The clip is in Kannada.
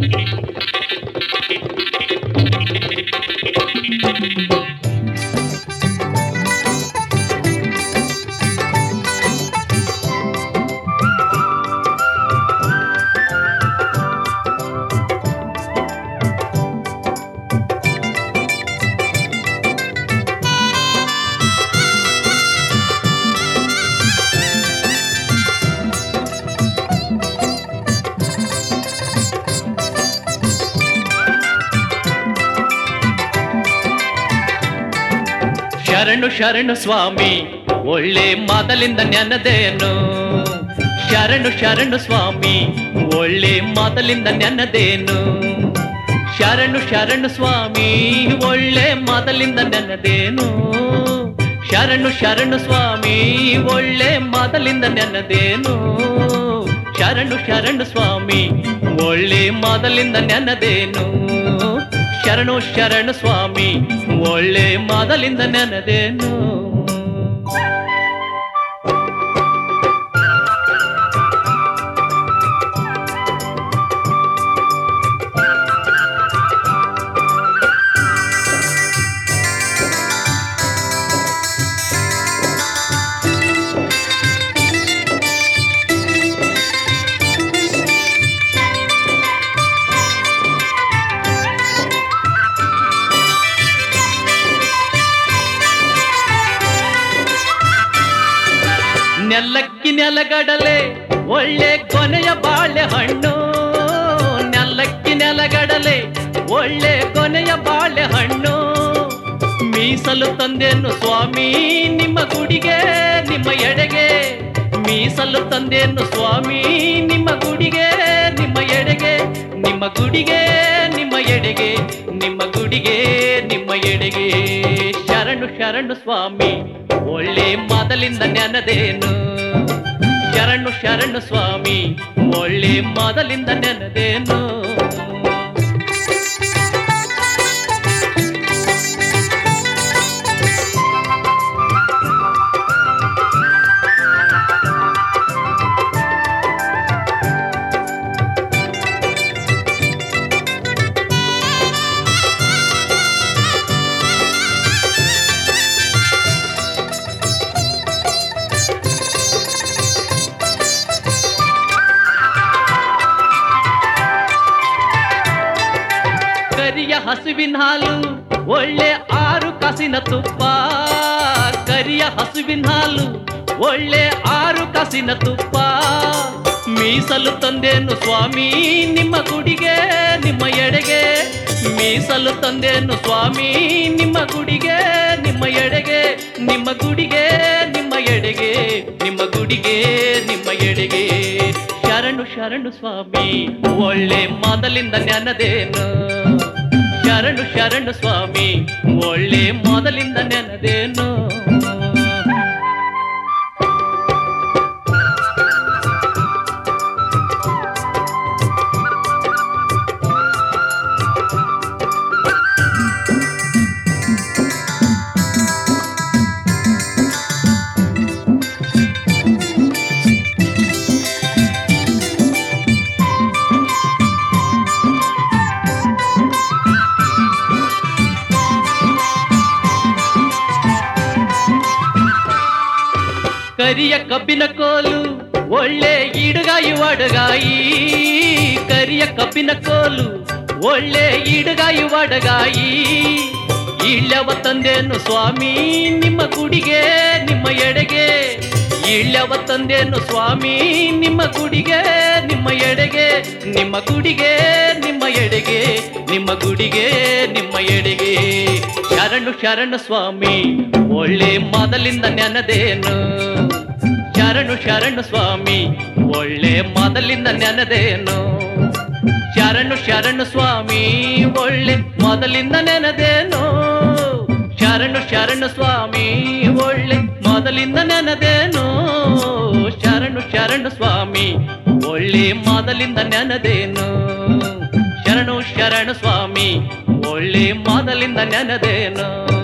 ಶರಣು ಶರಣು ಸ್ವಾಮಿ ಒಳ್ಳೆ ಮಾತಲಿಂದ ನೆನದೇನು ಶರಣು ಶರಣು ಸ್ವಾಮಿ ಒಳ್ಳೆ ಮಾತಲಿಂದ ನೆನದೇನು ಶರಣು ಶರಣು ಸ್ವಾಮಿ ಒಳ್ಳೆ ಮಾತಲಿಂದ ನೆನದೇನು ಶರಣು ಶರಣು ಸ್ವಾಮಿ ಒಳ್ಳೆ ಮಾತಲಿಂದ ನೆನದೇನು ಶರಣು ಶರಣು ಸ್ವಾಮಿ ಒಳ್ಳೆ ಮಾತಲಿಂದ ನೆನದೇನು ಶರಣು ಶರಣು ಸ್ವಾಮಿ ಒಳ್ಳೆ ಮಾದಲಿಂದ ನೆನದೇನು ನೆಲ್ಲಕ್ಕಿ ನೆಲಗಡಲೆ ಒಳ್ಳೆ ಕೊನೆಯ ಬಾಳೆಹಣ್ಣು ನೆಲ್ಲಕ್ಕಿ ನೆಲಗಡಲೆ ಒಳ್ಳೆ ಕೊನೆಯ ಬಾಳೆಹಣ್ಣು ಮೀಸಲು ತಂದೆನು ಸ್ವಾಮಿ ನಿಮ್ಮ ಗುಡಿಗೆ ನಿಮ್ಮ ಎಡೆಗೆ ಮೀಸಲು ತಂದೆನು ಸ್ವಾಮಿ ನಿಮ್ಮ ಗುಡಿಗೆ ನಿಮ್ಮ ಎಡೆಗೆ ನಿಮ್ಮ ಗುಡಿಗೆ ನಿಮ್ಮ ಎಡೆಗೆ ನಿಮ್ಮ ಗುಡಿಗೆ ನಿಮ್ಮ ಎಡೆಗೆ ಶರಣು ಶರಣು ಸ್ವಾಮಿ ಒಳ್ಳೆ ಮೊದಲಿಂದ ನೆನದೇನು ಶರಣು ಶರಣು ಸ್ವಾಮಿ ಒಳ್ಳೆ ಮೊದಲಿಂದ ನೆನದೇನು ಕರಿಯ ಹಸುವಿನ ಹಾಲು ಒಳ್ಳೆ ಆರು ಕಸಿನ ತುಪ್ಪ ಕರಿಯ ಹಸುವಿನ ಹಾಲು ಒಳ್ಳೆ ಆರು ಕಸಿನ ತುಪ್ಪ ಮೀಸಲು ತಂದೇನು ಸ್ವಾಮಿ ನಿಮ್ಮ ಗುಡಿಗೆ ನಿಮ್ಮ ಎಡೆಗೆ ಮೀಸಲು ತಂದೇನು ಸ್ವಾಮಿ ನಿಮ್ಮ ಗುಡಿಗೆ ನಿಮ್ಮ ಎಡೆಗೆ ನಿಮ್ಮ ಗುಡಿಗೆ ನಿಮ್ಮ ಎಡೆಗೆ ನಿಮ್ಮ ಗುಡಿಗೆ ನಿಮ್ಮ ಎಡೆಗೆ ಶರಣು ಶರಣು ಸ್ವಾಮಿ ಒಳ್ಳೆ ಮೊದಲಿಂದ ನೆನದೇನು ಶರಣು ಶರಣು ಸ್ವಾಮಿ ಒಳ್ಳೆ ಮೊದಲಿಂದ ನೆನದೇನು ಕರಿಯ ಕಬ್ಬಿನ ಕೋಲು ಒಳ್ಳೆ ಇಡುಗಾಯಿ ಒಡಗಾಯಿ ಕರಿಯ ಕಬ್ಬಿನ ಕೋಲು ಒಳ್ಳೆ ಇಡುಗಾಯಿ ಒಡಗಾಯಿ ಇಳ್ಯವ ತಂದೇನು ಸ್ವಾಮಿ ನಿಮ್ಮ ಗುಡಿಗೆ ನಿಮ್ಮ ಎಡೆಗೆ ಇಳ್ಯವ ತಂದೇನು ಸ್ವಾಮಿ ನಿಮ್ಮ ಗುಡಿಗೆ ನಿಮ್ಮ ಎಡೆಗೆ ನಿಮ್ಮ ಗುಡಿಗೆ ನಿಮ್ಮ ಎಡೆಗೆ ನಿಮ್ಮ ಗುಡಿಗೆ ನಿಮ್ಮ ಎಡೆಗೆ ಶರಣು ಶರಣು ಸ್ವಾಮಿ ಒಳ್ಳೆ ಮೊದಲಿಂದ ನೆನದೇನು ಶರಣು ಶರಣು ಸ್ವಾಮಿ ಒಳ್ಳೆ ಮೊದಲಿಂದ ನೆನದೇನು ಶರಣು ಶರಣು ಸ್ವಾಮಿ ಒಳ್ಳೆ ಮೊದಲಿಂದ ನೆನದೇನು ಶರಣು ಶರಣು ಸ್ವಾಮಿ ಒಳ್ಳೆ ಮೊದಲಿಂದ ನೆನದೇನು ಶರಣು ಶರಣು ಸ್ವಾಮಿ ಒಳ್ಳೆ ಮೊದಲಿಂದ ನೆನದೇನು ಶರಣು ಶರಣು ಸ್ವಾಮಿ ಒಳ್ಳೆ ಮೊದಲಿಂದ ನೆನದೇನು